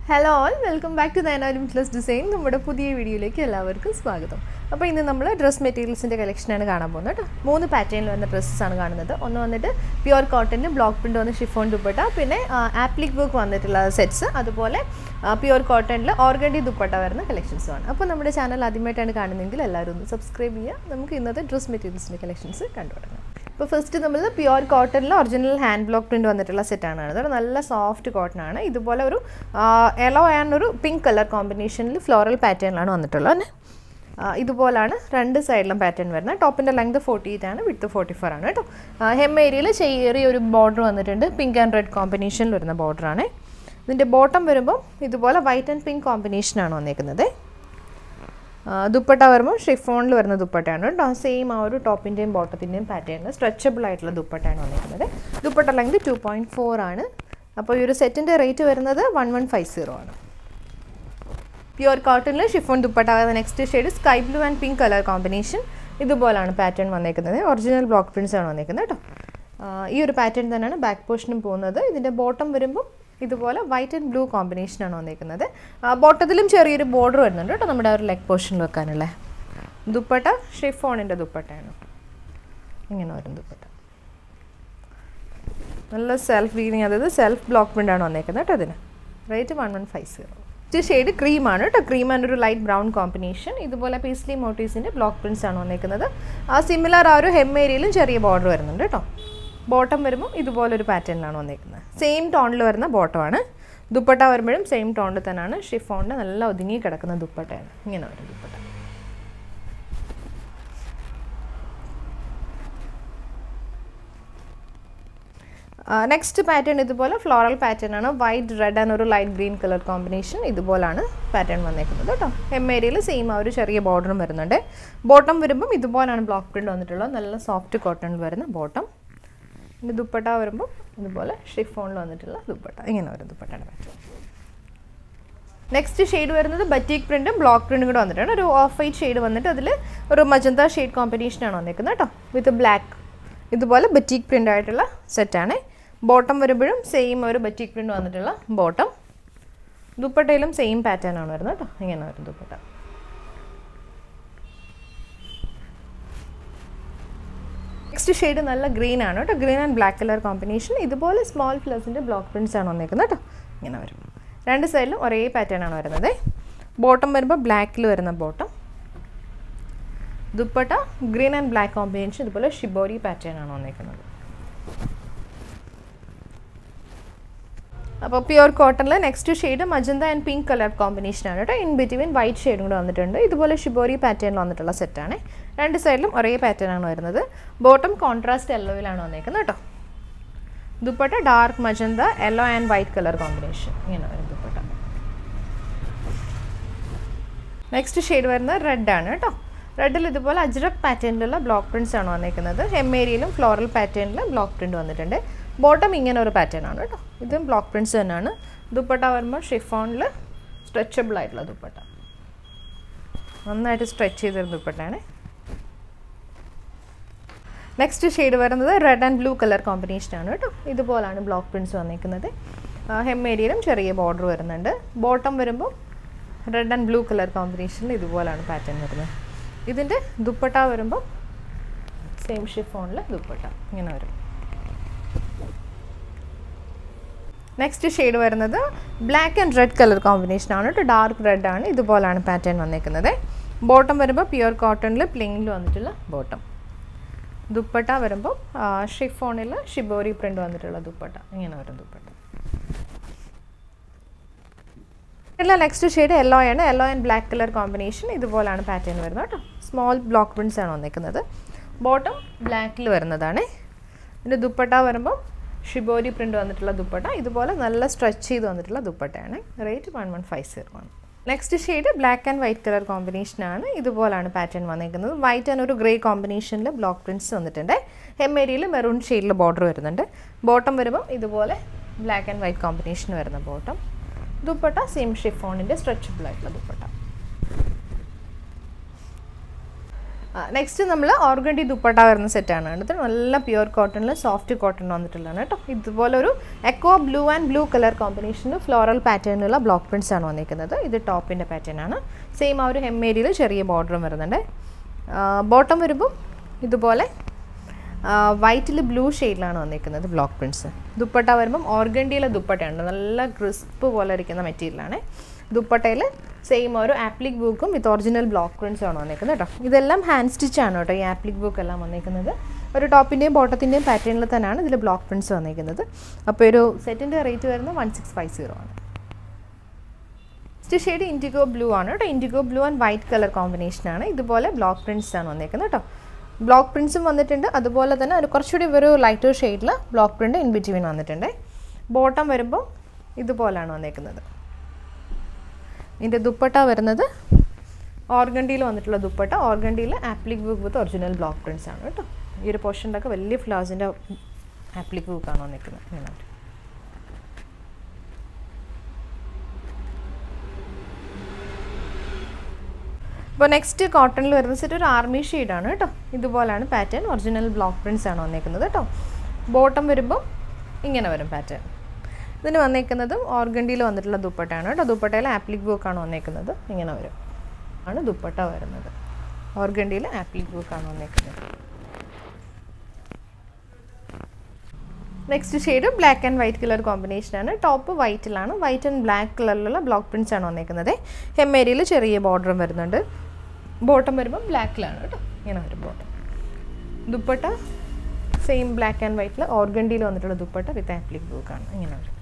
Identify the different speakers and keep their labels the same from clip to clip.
Speaker 1: hello all welcome back to നയനാലും plus design നമ്മുടെ പുതിയ വീഡിയോയിലേക്ക് എല്ലാവർക്കും സ്വാഗതം അപ്പോൾ ഇന്ന് നമ്മൾ ഡ്രസ് മെറ്റീരിയൽസിൻ്റെ കളക്ഷനാണ് കാണാൻ പോകുന്നത് കേട്ടോ മൂന്ന് പാറ്റേണിൽ വന്ന ഡ്രസ്സസ് ആണ് കാണുന്നത് ഒന്ന് വന്നിട്ട് പ്യുവർ കോട്ടണിന് ബ്ലോക്ക് പ്രിൻ്റ് വന്ന് ഷിഫോൺ ദുപ്പട്ട പിന്നെ ആപ്ലിക് വർക്ക് വന്നിട്ടുള്ള സെറ്റ്സ് അതുപോലെ പ്യുവർ കോട്ടണിൽ ഓർഗൻഡി ദുപ്പട്ട വരുന്ന കളക്ഷൻസുമാണ് അപ്പോൾ നമ്മുടെ ചാനൽ ആദ്യമായിട്ടാണ് കാണുന്നതെങ്കിൽ എല്ലാവരും ഒന്ന് സബ്സ്ക്രൈബ് ചെയ്യുക നമുക്ക് ഇന്നത്തെ ഡ്രസ് മെറ്റീരിയൽസിൻ്റെ കളക്ഷൻസ് കണ്ടു തുടങ്ങാം ഇപ്പോൾ ഫസ്റ്റ് നമ്മൾ പ്യുവർ കോട്ടണിൽ ഒറിജിനൽ ഹാൻഡ് ബ്ലോക്ക് പ്രിൻ്റ് വന്നിട്ടുള്ള സെറ്റാണ് കാണുന്നത് നല്ല സോഫ്റ്റ് കോട്ടൺ ആണ് ഇതുപോലെ ഒരു യെല്ലോ ആൻഡ് ഒരു പിങ്ക് കളർ കോമ്പിനേഷനിൽ ഫ്ലോറൽ പാറ്റേണിലാണ് വന്നിട്ടുള്ളത് തന്നെ ഇതുപോലാണ് രണ്ട് സൈഡിലും പാറ്റേൺ വരുന്നത് ടോപ്പിൻ്റെ ലെങ്ത് ഫോർട്ടി എയ്റ്റ് ആണ് വിത്ത് ഫോർട്ടി ഫോർ ആണ് കേട്ടോ ഹെം ഏരിയയിൽ ചെറിയ ഒരു ബോർഡർ വന്നിട്ടുണ്ട് പിങ്ക് ആൻഡ് റെഡ് കോമ്പിനേഷനിൽ വരുന്ന ബോർഡറാണ് ഇതിൻ്റെ ബോട്ടം വരുമ്പോൾ ഇതുപോലെ വൈറ്റ് ആൻഡ് പിങ്ക് കോമ്പിനേഷനാണ് വന്നേക്കുന്നത് ദുപ്പട്ട വരുമ്പോൾ ഷിഫോണിൽ വരുന്ന ദുപ്പട്ടയാണ് കേട്ടോ സെയിം ആ ഒരു ടോപ്പിൻ്റെയും ബോട്ടത്തിൻ്റെയും പാറ്റേൺ സ്ട്രെച്ചബിൾ ആയിട്ടുള്ള ദുപ്പട്ടയാണ് വന്നിരിക്കുന്നത് dupatta length two point four ആണ് അപ്പോൾ ഈ ഒരു സെറ്റിൻ്റെ റേറ്റ് വരുന്നത് വൺ വൺ ഫൈവ് സീറോ ആണ് പ്യുവർ കോട്ടണിൽ chiffon dupatta next shade sky blue and pink colour combination ഇതുപോലാണ് പാറ്റേൺ വന്നേക്കുന്നത് ഒറിജിനൽ ബ്ലോക്ക് പ്രിൻസ് ആണ് വന്നേക്കുന്നത് കേട്ടോ ഈ ഒരു പാറ്റേൺ തന്നെയാണ് ബാക്ക് പോർഷനും പോകുന്നത് ഇതിൻ്റെ ബോട്ടം വരുമ്പോൾ ഇതുപോലെ വൈറ്റ് ആൻഡ് ബ്ലൂ കോമ്പിനേഷനാണ് വന്നിരിക്കുന്നത് ബോട്ടത്തിലും ചെറിയൊരു ബോർഡർ വരുന്നുണ്ട് കേട്ടോ നമ്മുടെ ആ ഒരു ലെഗ് പോർഷനിൽ വെക്കാനുള്ള ദുപ്പട്ട ഷിഫോണിൻ്റെ ദുപ്പട്ടയാണ് ഇങ്ങനെ വരും ദുപ്പട്ട നല്ല സെൽഫ് വീവിങ് അതായത് സെൽഫ് ബ്ലോക്ക് പ്രിൻ്റാണ് വന്നേക്കുന്നത് കേട്ടോ അതിന് rate one one five zero next shade ക്രീമാണ് കേട്ടോ ക്രീം ആൻഡ് ഒരു ലൈറ്റ് ബ്രൗൺ കോമ്പിനേഷൻ ഇതുപോലെ പീസ്ലി മോട്ടീവ്സിൻ്റെ ബ്ലോക്ക് പ്രിൻസ് ആണ് വന്നേക്കുന്നത് ആ സിമിലർ ആ ഒരു ഹെം ഏരിയയിലും ചെറിയ ബോർഡർ വരുന്നുണ്ട് കേട്ടോ ബോട്ടം വരുമ്പോൾ ഇതുപോലൊരു പാറ്റേണിലാണ് വന്നേക്കുന്നത് സെയിം ടോണിൽ വരുന്ന ബോട്ടമാണ് ദുപ്പട്ട വരുമ്പോഴും സെയിം ടോണിൽ തന്നെയാണ് ഷിഫോണിൻ്റെ നല്ല ഒതുങ്ങി കിടക്കുന്ന ദുപ്പട്ടയാണ് ഇങ്ങനെ വരും ദുപ്പട്ട നെക്സ്റ്റ് പാറ്റേൺ ഇതുപോലെ ഫ്ലോറൽ പാറ്റേൺ ആണ് വൈറ്റ് റെഡ് ആൻഡ് ഒരു ലൈറ്റ് ഗ്രീൻ കളർ കോമ്പിനേഷൻ ഇതുപോലാണ് പാറ്റേൺ വന്നേക്കുന്നത് കേട്ടോ എം ഏരിയയിൽ സെയിം ആ ഒരു ചെറിയ ബോർഡറും വരുന്നുണ്ട് ബോട്ടം വരുമ്പം ഇതുപോലാണ് ബ്ലോക്ക് പ്രിൻ്റ് വന്നിട്ടുള്ളത് നല്ല സോഫ്റ്റ് കോട്ടണിൽ വരുന്ന ബോട്ടം പിന്നെ ദുപ്പട്ട വരുമ്പോൾ ഇതുപോലെ ഷിഫോണിൽ വന്നിട്ടുള്ള ദുപ്പട്ട ഇങ്ങനെ വരും ദുപ്പട്ടയുടെ പാറ്റേൺ നെക്സ്റ്റ് ഷെയ്ഡ് വരുന്നത് ബറ്റീക് പ്രിൻറ്റും ബ്ലോക്ക് പ്രിൻറ്റും കൂടെ വന്നിട്ടുണ്ട് ഒരു ഓഫ് വൈറ്റ് ഷെയ്ഡ് വന്നിട്ട് അതിൽ ഒരു മജന്ത ഷെയ്ഡ് കോമ്പിനേഷനാണ് വന്നിരിക്കുന്നത് കേട്ടോ വിത്ത് ബ്ലാക്ക് ഇതുപോലെ ബറ്റീക് പ്രിൻ്റ് ആയിട്ടുള്ള സെറ്റാണ് ബോട്ടം വരുമ്പോഴും സെയിം ഒരു ബറ്റീക് പ്രിൻ്റ് വന്നിട്ടുള്ള ബോട്ടം ദുപ്പട്ടയിലും സെയിം പാറ്റേൺ ആണ് വരുന്നത് കേട്ടോ ഇങ്ങനെ വരും ദുപ്പട്ട നെക്സ്റ്റ് ഷെയ്ഡ് നല്ല ഗ്രീൻ ആണ് കേട്ടോ green and black colour combination ഇതുപോലെ സ്മോൾ ഫ്ലവേഴ്സിൻ്റെ ബ്ലോക്ക് പ്രിൻറ്റ്സ് ആണ് വന്നേക്കുന്നത് കേട്ടോ ഇങ്ങനെ വരും രണ്ട് സൈഡിലും ഒരേ പാറ്റേൺ ആണ് വരുന്നത് ബോട്ടം വരുമ്പോൾ ബ്ലാക്കിൽ വരുന്ന bottom dupatta green and black combination ഇതുപോലെ ഷിബോരി പാറ്റേൺ ആണ് വന്നേക്കുന്നത് അപ്പോൾ പ്യുവർ കോട്ടണിൽ next shade magenta and pink colour combination ആണ് കേട്ടോ ഇൻ ബിറ്റ്വീൻ വൈറ്റ് ഷെയ്ഡും കൂടെ വന്നിട്ടുണ്ട് ഇതുപോലെ ഷിബോരി പാറ്റേണിൽ വന്നിട്ടുള്ള സെറ്റാണ് രണ്ട് സൈഡിലും ഒരേ പാറ്റേൺ ആണ് വരുന്നത് ബോട്ടം കോൺട്രാസ്റ്റ് യെല്ലോയിലാണ് വന്നേക്കുന്നത് കേട്ടോ dupatta dark magenta yellow and white colour combination ഇങ്ങനെ വരും ദുപ്പട്ട നെക്സ്റ്റ് ഷെയ്ഡ് വരുന്നത് റെഡ് ആണ് കേട്ടോ റെഡിൽ ഇതുപോലെ അജ്രക് പാറ്റേണിലുള്ള ബ്ലോക്ക് പ്രിൻറ്റ്സ് ആണ് വന്നേക്കുന്നത് ഹെം ഏരിയയിലും ഫ്ലോറൽ പാറ്റേണിൽ ബ്ലോക്ക് പ്രിൻറ്റ് വന്നിട്ടുണ്ട് ബോട്ടം ഇങ്ങനെ ഒരു പാറ്റേൺ ആണ് കേട്ടോ ഇതും ബ്ലോക്ക് പ്രിൻറ്റ്സ് തന്നെയാണ് ദുപ്പട്ട വരുമ്പോൾ ഷിഫോണിൽ സ്ട്രെച്ചബിൾ ആയിട്ടുള്ള ദുപ്പട്ട നന്നായിട്ട് സ്ട്രെച്ച് ചെയ്തൊരു ദുപ്പട്ടയാണ് നെക്സ്റ്റ് ഷെയ്ഡ് വരുന്നത് red and blue colour combination ആണ് കേട്ടോ ഇതുപോലാണ് ബ്ലോക്ക് പ്രിൻറ്റ്സ് വന്നിരിക്കുന്നത് ഹെം ഏരിയയിലും ചെറിയ ബോർഡർ വരുന്നുണ്ട് ബോട്ടം വരുമ്പോൾ റെഡ് ആൻഡ് ബ്ലൂ കളർ കോമ്പിനേഷനിൽ ഇതുപോലാണ് പാറ്റേൺ വരുന്നത് ഇതിൻ്റെ ദുപ്പട്ട വരുമ്പോൾ സെയിം ഷിഫോണിൽ ദുപ്പട്ട ഇങ്ങനെ വരും നെക്സ്റ്റ് ഷെയ്ഡ് വരുന്നത് black and red colour combination ആണ് കേട്ടോ ഡാർക്ക് റെഡ് ആണ് ഇതുപോലാണ് പാറ്റേൺ വന്നേക്കുന്നത് ബോട്ടം വരുമ്പോൾ പ്യുവർ കോട്ടണിൽ പ്ലെയിനിൽ വന്നിട്ടുള്ള ബോട്ടം ദുപ്പട്ട വരുമ്പോൾ ഷിഫോണിൽ ഷിബോരി പ്രിൻ്റ് വന്നിട്ടുള്ള ദുപ്പട്ട ഇങ്ങനെ വരും ദുപ്പട്ട ഇല്ല നെക്സ്റ്റ് ഷെയ്ഡ് യെല്ലോ ആണ് yellow and black colour combination ഇതുപോലാണ് പാറ്റേൺ വരുന്നത് കേട്ടോ സ്മോൾ ബ്ലോക്ക് പ്രിൻറ്റ്സ് ആണ് വന്നിരിക്കുന്നത് ബോട്ടം ബ്ലാക്കിൽ വരുന്നതാണ് ഇതിൻ്റെ ദുപ്പട്ട വരുമ്പോൾ ഷിബോരി പ്രിൻ്റ് വന്നിട്ടുള്ള ദുപ്പട്ട ഇതുപോലെ നല്ല സ്ട്രെച്ച് ചെയ്ത് വന്നിട്ടുള്ള ദുപ്പട്ടയാണ് rate one one five zero ആണ് next shade black and white colour കോമ്പിനേഷനാണ് ഇതുപോലാണ് പാറ്റേൺ വന്നിരിക്കുന്നത് വൈറ്റ് ആൻഡ് ഒരു ഗ്രേ കോമ്പിനേഷനിൽ ബ്ലോക്ക് പ്രിൻറ്റ്സ് വന്നിട്ടുണ്ട് ഹെം ഏരിയയിൽ മെറൂൺ ഷെയ്ഡിൽ ബോർഡർ വരുന്നുണ്ട് ബോട്ടം വരുമ്പോൾ ഇതുപോലെ ബ്ലാക്ക് ആൻഡ് വൈറ്റ് കോമ്പിനേഷൻ വരുന്ന ബോട്ടം ദുപ്പട്ട സെയിം ഷിഫോണിൻ്റെ സ്ട്രെച്ചബിൾ ആയിട്ടുള്ള ദുപ്പട്ട നെക്സ്റ്റ് നമ്മൾ ഓർഗണ്ടി ദുപ്പട്ട വരുന്ന സെറ്റാണ് കണ്ടത് നല്ല പ്യുവർ കോട്ടണിൽ സോഫ്റ്റ് കോട്ടൺ വന്നിട്ടുള്ളതാണ് കേട്ടോ ഇതുപോലെ ഒരു എക്കോ ബ്ലൂ ആൻഡ് ബ്ലൂ കളർ കോമ്പിനേഷനിൽ ഫ്ലോറൽ പാറ്റേണിലുള്ള ബ്ലോക്ക് പ്രിൻസ് ആണ് വന്നിരിക്കുന്നത് ഇത് ടോപ്പിൻ്റെ പാറ്റേൺ ആണ് സെയിം ആ ഒരു ഹെമ്മേരിയിൽ ചെറിയ ബോർഡറും വരുന്നുണ്ട് ബോട്ടം വരുമ്പോൾ ഇതുപോലെ വൈറ്റിൽ ബ്ലൂ ഷെയ്ഡിലാണ് വന്നിരിക്കുന്നത് ബ്ലോക്ക് പ്രിൻസ് ദുപ്പട്ട വരുമ്പം ഓർഗണ്ടിയിലെ ദുപ്പട്ടയുണ്ട് നല്ല ക്രിസ്പ് പോലെ ഇരിക്കുന്ന മെറ്റീരിയലാണ് ദുപ്പട്ടയിൽ സെയിം ഒരു ആപ്ലിക് ബുക്കും വിത്ത് ഒറിജിനൽ ബ്ലോക്ക് പ്രിൻസും ആണ് വന്നിരിക്കുന്നത് കേട്ടോ ഇതെല്ലാം ഹാൻഡ് സ്റ്റിച്ച് ആണ് കേട്ടോ ഈ ആപ്ലിക് ബുക്ക് എല്ലാം വന്നിരിക്കുന്നത് ഒരു ടോപ്പിൻ്റെയും ബോട്ടത്തിൻ്റെയും പാറ്റേണിൽ തന്നെയാണ് ഇതിൽ ബ്ലോക്ക് പ്രിൻസ് വന്നിരിക്കുന്നത് അപ്പോൾ ഒരു സെറ്റിൻ്റെ റേറ്റ് വരുന്നത് വൺ സിക്സ് ഫൈവ് സീറോ ആണ് നെക്സ്റ്റ് ഷെയ്ഡ് ഇൻഡിഗോ ബ്ലൂ ആണ് കേട്ടോ indigo blue and white colour കോമ്പിനേഷനാണ് ഇതുപോലെ ബ്ലോക്ക് പ്രിൻസ് ആണ് വന്നിരിക്കുന്നത് കേട്ടോ ബ്ലോക്ക് പ്രിൻസും വന്നിട്ടുണ്ട് അതുപോലെ തന്നെ ഒരു കുറച്ചുകൂടി ഒരു ലൈറ്റർ ഷെയ്ഡിൽ ബ്ലോക്ക് പ്രിൻ്റ് ഇൻ ബിറ്റ്വീൻ വന്നിട്ടുണ്ട് ബോട്ടം വരുമ്പോൾ ഇതുപോലെയാണ് വന്നിരിക്കുന്നത് ഇതിൻ്റെ ദുപ്പട്ട വരുന്നത് ഓർഗണ്ടിയിൽ വന്നിട്ടുള്ള ദുപ്പട്ട ഓർഗണ്ടിയിൽ applique work with original block prints ആണ് കേട്ടോ ഈ ഒരു പോർഷൻ്റെ ഒക്കെ വലിയ ഫ്ലവേഴ്സിൻ്റെ ആപ്ലിക് ബുക്കാണ് വന്നിരിക്കുന്നത് ഇങ്ങനെ അപ്പോൾ നെക്സ്റ്റ് കോട്ടണിൽ വരുന്ന സെറ്റ് ഒരു ആർമി ഷെയ്ഡാണ് കേട്ടോ ഇതുപോലെയാണ് പാറ്റേൺ ഒറിജിനൽ ബ്ലോക്ക് പ്രിൻസ് ആണ് വന്നേക്കുന്നത് കേട്ടോ ബോട്ടം വരുമ്പോൾ ഇങ്ങനെ വരും പാറ്റേൺ ഇതിന് വന്നേക്കുന്നതും ഓർഗണ്ടിയിൽ വന്നിട്ടുള്ള ദുപ്പട്ടയാണ് കേട്ടോ ദുപ്പട്ടയിൽ ആപ്ലിക് ബുക്കാണ് വന്നേക്കുന്നത് ഇങ്ങനെ വരും ആണ് ദുപ്പട്ട വരുന്നത് ഓർഗണ്ടിയിൽ ആപ്ലിക് ബുക്കാണ് വന്നേക്കുന്നത് next shade black and white colour കോമ്പിനേഷനാണ് ടോപ്പ് വൈറ്റിലാണ് വൈറ്റ് ആൻഡ് ബ്ലാക്ക് കളറിലുള്ള ബ്ലോക്ക് പ്രിൻസ് ആണ് വന്നേക്കുന്നത് ഹെമ്മേരിയിൽ ചെറിയ ബോർഡറും വരുന്നുണ്ട് ബോട്ടം വരുമ്പോൾ ബ്ലാക്കിലാണ് കേട്ടോ ഇങ്ങനെ വരും bottom dupatta same black and വൈറ്റിൽ ഓർഗണ്ടിയിൽ വന്നിട്ടുള്ള ദുപ്പട്ട വിത്ത് ആപ്ലിക് ബുക്കാണ് ഇങ്ങനെ വരും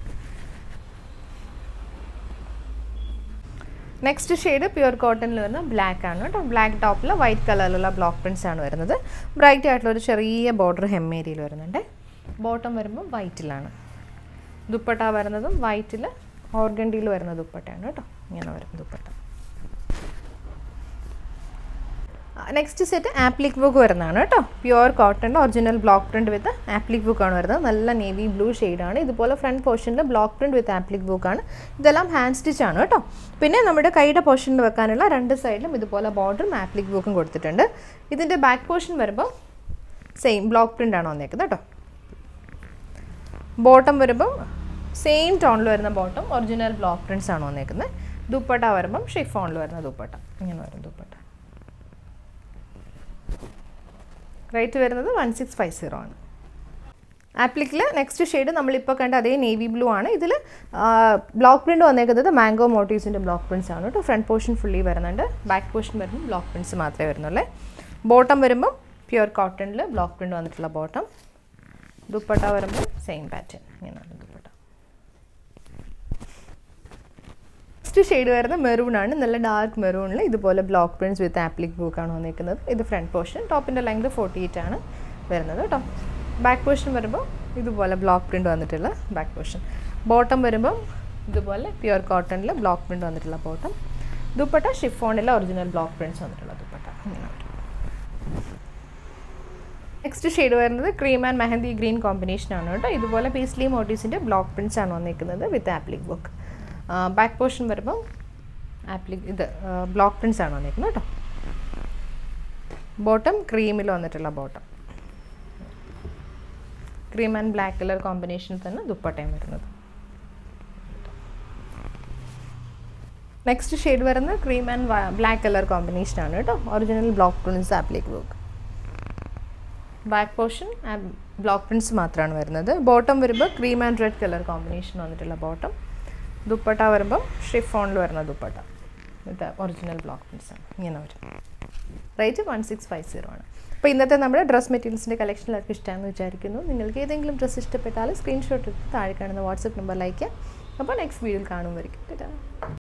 Speaker 1: നെക്സ്റ്റ് ഷെയ്ഡ് പ്യുവർ കോട്ടണിൽ വരുന്ന ബ്ലാക്ക് ആണ് കേട്ടോ ബ്ലാക്ക് ടോപ്പിൽ വൈറ്റ് കളറിലുള്ള ബ്ലോക്ക് പ്രിൻസ് ആണ് വരുന്നത് ബ്രൈറ്റ് ആയിട്ടുള്ള ഒരു ചെറിയ ബോർഡർ ഹെമ്മേരിയിൽ വരുന്നുണ്ട് ബോട്ടം വരുമ്പോൾ വൈറ്റിലാണ് ദുപ്പട്ട വരുന്നതും വൈറ്റിൽ ഓർഗണ്ടിയിൽ വരുന്ന ദുപ്പട്ടയാണ് കേട്ടോ ഇങ്ങനെ വരും dupatta next set applique work വരുന്നതാണ് കേട്ടോ pure cotton original block print with applique ബുക്കാണ് വരുന്നത് നല്ല നേവി ബ്ലൂ ഷെയ്ഡാണ് ഇതുപോലെ ഫ്രണ്ട് പോർഷനിൽ ബ്ലോക്ക് പ്രിൻറ്റ് വിത്ത് ആപ്ലിക് ബുക്കാണ് ഇതെല്ലാം ഹാൻഡ് സ്റ്റിച്ച് ആണ് കേട്ടോ പിന്നെ നമ്മുടെ കൈയുടെ പോർഷനിൽ വെക്കാനുള്ള രണ്ട് സൈഡിലും ഇതുപോലെ ബോർഡറും ആപ്ലിക് ബുക്കും കൊടുത്തിട്ടുണ്ട് ഇതിൻ്റെ ബാക്ക് പോർഷൻ വരുമ്പോൾ സെയിം ബ്ലോക്ക് പ്രിൻ്റ് ആണ് വന്നേക്കുന്നത് കേട്ടോ ബോട്ടം വരുമ്പം സെയിം ടോണിൽ വരുന്ന ബോട്ടം ഒറിജിനൽ ബ്ലോക്ക് പ്രിൻറ്റ്സ് ആണ് വന്നേക്കുന്നത് ദുപ്പട്ട വരുമ്പം ഷിഫോണിൽ വരുന്ന ദുപ്പട്ട ഇങ്ങനെ വരും ദുപ്പട്ട റേറ്റ് വരുന്നത് വൺ സിക്സ് ഫൈവ് സീറോ ആണ് ആപ്ലിക്കിൽ നെക്സ്റ്റ് ഷെയ്ഡ് നമ്മളിപ്പോൾ കണ്ട അതേ നേവി ബ്ലൂ ആണ് ഇതിൽ ബ്ലോക്ക് പ്രിൻറ്റ് വന്നേക്കുന്നത് മാംഗോ മോട്ടീവ്സിൻ്റെ ബ്ലോക്ക് പ്രിൻറ്റ്സ് ആണ് കേട്ടോ ഫ്രണ്ട് പോർഷൻ ഫുള്ളി വരുന്നുണ്ട് ബാക്ക് പോർഷൻ വരുമ്പോൾ ബ്ലോക്ക് പ്രിൻറ്റ്സ് മാത്രമേ വരുന്നുള്ളൂ ബോട്ടം വരുമ്പം പ്യുവർ കോട്ടണിൽ ബ്ലോക്ക് പ്രിൻറ്റ് വന്നിട്ടുള്ള ബോട്ടം ദുപ്പട്ട വരുമ്പോൾ സെയിം പാറ്റേൺ ഇങ്ങനെയാണ് ദുപ്പട്ട നെക്സ്റ്റ് ഷെയ്ഡ് വരുന്ന മെറൂൺ ആണ് നല്ല ഡാർക്ക് മെറൂണിൽ ഇതുപോലെ ബ്ലോക്ക് പ്രിൻറ്റ്സ് വിത്ത് ആപ്ലിക് ബുക്കാണ് വന്നിരിക്കുന്നത് ഇത് ഫ്രണ്ട് പോർഷൻ ടോപ്പിൻ്റെ ലെങ്ത് ഫോർട്ടി എയ്റ്റ് ആണ് വരുന്നത് കേട്ടോ ബാക്ക് പോർഷൻ വരുമ്പോൾ ഇതുപോലെ ബ്ലോക്ക് പ്രിൻറ്റ് വന്നിട്ടുള്ള ബാക്ക് പോർഷൻ ബോട്ടം വരുമ്പോൾ ഇതുപോലെ പ്യുവർ കോട്ടണിൽ ബ്ലോക്ക് പ്രിൻറ്റ് വന്നിട്ടുള്ള ബോട്ടം ദുപ്പട്ട ഷിഫോണിലെ ഒറിജിനൽ ബ്ലോക്ക് പ്രിൻറ്റ്സ് വന്നിട്ടുള്ള ദുപ്പട്ട ഇങ്ങനെ വരും നെക്സ്റ്റ് ഷെയ്ഡ് വരുന്നത് cream and mehndi green combination ആണ് കേട്ടോ ഇതുപോലെ പീസ്ലി മോട്ടീവ്സിൻ്റെ ബ്ലോക്ക് പ്രിൻറ്റ്സ് ആണ് വന്നിരിക്കുന്നത് with applique work back portion വരുമ്പം ആപ്ലിക് ഇത് ബ്ലോക്ക് പ്രിൻറ്റ്സ് ആണ് വന്നിരിക്കുന്നത് കേട്ടോ ബോട്ടം ക്രീമിൽ വന്നിട്ടുള്ള bottom cream and black colour കോമ്പിനേഷനിൽ തന്നെ ദുപ്പട്ടയും വരുന്നത് നെക്സ്റ്റ് ഷെയ്ഡ് വരുന്നത് cream and black colour combination ആണ് കേട്ടോ original block prints applique work back portion block prints മാത്രമാണ് വരുന്നത് ബോട്ടം വരുമ്പോൾ cream and red colour combination വന്നിട്ടുള്ള ബോട്ടം ദുപ്പട്ട വരുമ്പോൾ ഷിഫോണിൽ വരുന്ന ദുപ്പട്ട ഇത് ഒറിജിനൽ ബ്ലോക്ക് പ്രിൻറ്റ്സ് ആണ് ഇങ്ങനെ വരും rate one six five zero ആണ് അപ്പോൾ ഇന്നത്തെ നമ്മുടെ ഡ്രസ് മെറ്റീരിയൽസിൻ്റെ കളക്ഷൻ എല്ലാവർക്കും ഇഷ്ടമാണെന്ന് വിചാരിക്കുന്നു നിങ്ങൾക്ക് ഏതെങ്കിലും ഡ്രസ്സ് ഇഷ്ടപ്പെട്ടാൽ സ്ക്രീൻഷോട്ട് എടുത്ത് താഴെ കാണുന്ന വാട്സപ്പ് നമ്പറിലേക്ക് അപ്പോൾ നെക്സ്റ്റ് വീഡിയോയിൽ കാണുമായിരിക്കും